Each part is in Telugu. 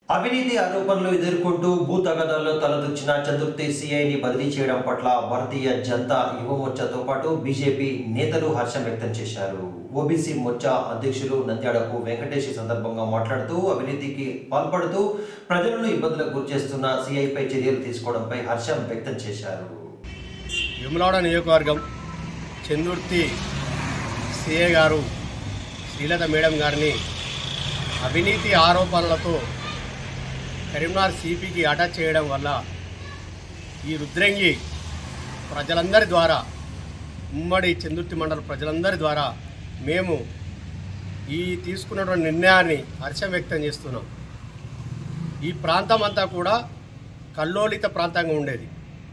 అవినీతి ఆరోపణలు ఎదుర్కొంటూ భూ తగాదాల్లో తలదొచ్చిన చతుర్థి సిఐని బదిలీ చేయడం పట్ల భారతీయ జనతా యువ మోర్చాతో పాటు బీజేపీ నేతలు హర్షం వ్యక్తం చేశారు ఓబీసీ మోర్చా అధ్యక్షులు నంద్యాడకు వెంకటేష్ ఈ సందర్భంగా మాట్లాడుతూ అవినీతికి పాల్పడుతూ ప్రజలను ఇబ్బందులకు గురిచేస్తున్న సిఐపై చర్యలు తీసుకోవడంపై హర్షం వ్యక్తం చేశారు విమలవాడ నియోజకవర్గం చందుర్తి సిఏ గారు శ్రీలత మేడం గారిని అవినీతి ఆరోపణలతో కరీంనగర్ సిపికి అటాచ్ చేయడం వల్ల ఈ రుద్రంగి ప్రజలందరి ద్వారా ఉమ్మడి చందుర్తి మండల ప్రజలందరి ద్వారా మేము ఈ తీసుకున్నటువంటి నిర్ణయాన్ని హర్షం వ్యక్తం చేస్తున్నాం ఈ ప్రాంతం అంతా కూడా కల్లోలిత ప్రాంతంగా ఉండేది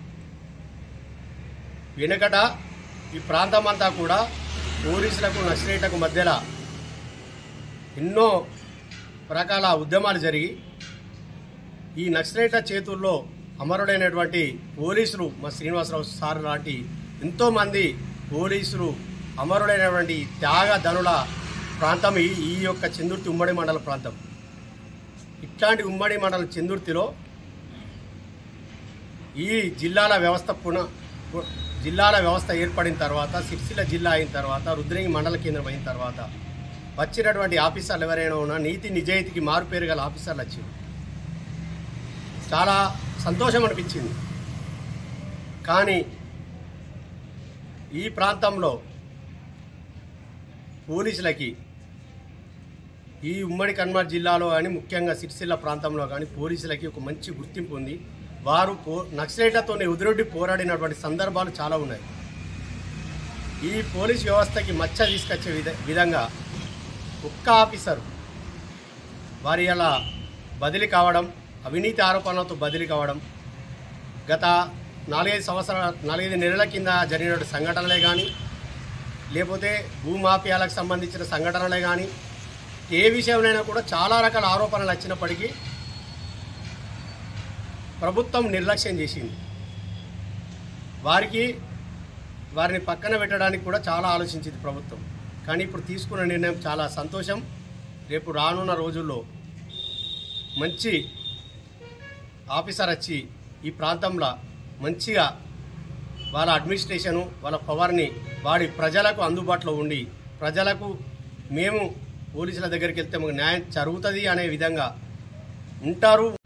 వెనుకట ఈ ప్రాంతం అంతా కూడా పోలీసులకు నక్సలైట్లకు మధ్యలో ఎన్నో రకాల ఉద్యమాలు జరిగి ఈ నక్సలైట్ల చేతుల్లో అమరుడైనటువంటి పోలీసులు మా శ్రీనివాసరావు సార్ లాంటి ఎంతోమంది పోలీసులు అమరుడైనటువంటి త్యాగ ధనుల ప్రాంతం ఈ ఈ యొక్క చందుర్తి ఉమ్మడి మండల ప్రాంతం ఇట్లాంటి ఉమ్మడి మండల చందుర్తిలో ఈ జిల్లాల వ్యవస్థ పున పు- జిల్లాల వ్యవస్థ ఏర్పడిన తర్వాత సిరిసిల్ల జిల్లా అయిన తర్వాత రుద్రంగి మండల కేంద్రం అయిన తర్వాత వచ్చినటువంటి ఆఫీసర్లు ఎవరైనా ఉన్నా నీతి నిజాయితీకి మారుపేరు గల ఆఫీసర్లు వచ్చారు చాలా సంతోషం అనిపించింది కానీ ఈ ప్రాంతంలో పోలీసులకి ఈ ఉమ్మడి కన్మార్ జిల్లాలో కానీ ముఖ్యంగా సిరిసిల్ల ప్రాంతంలో కానీ పోలీసులకి ఒక మంచి గుర్తింపు ఉంది వారు పో నక్సలైట్లతో ఎదురొడ్డి పోరాడినటువంటి సందర్భాలు చాలా ఉన్నాయి ఈ పోలీస్ వ్యవస్థకి మచ్చ తీసుకొచ్చే విధ విధంగా ఒక్క ఆఫీసర్ వారి అలా బదిలీ కావడం అవినీతి ఆరోపణలతో బదిలీ కావడం గత నాలుగైదు సంవత్సరాల నాలుగైదు నెలల కింద జరిగిన సంఘటనలే కానీ లేకపోతే భూమాఫియాలకు సంబంధించిన సంఘటనలే కానీ ఏ విషయంలోనైనా కూడా చాలా రకాల ఆరోపణలు వచ్చినప్పటికీ ప్రభుత్వం నిర్లక్ష్యం చేసింది వారికి వారిని పక్కన పెట్టడానికి కూడా చాలా ఆలోచించింది ప్రభుత్వం కానీ ఇప్పుడు తీసుకున్న నిర్ణయం చాలా సంతోషం రేపు రానున్న రోజుల్లో మంచి ఆఫీసర్ వచ్చి ఈ ప్రాంతంలో మంచిగా వాళ్ళ అడ్మినిస్ట్రేషను వాళ్ళ పవర్ని వాడి ప్రజలకు అందుబాటులో ఉండి ప్రజలకు మేము పోలీసుల దగ్గరికి వెళ్తే మాకు న్యాయం జరుగుతుంది అనే విధంగా ఉంటారు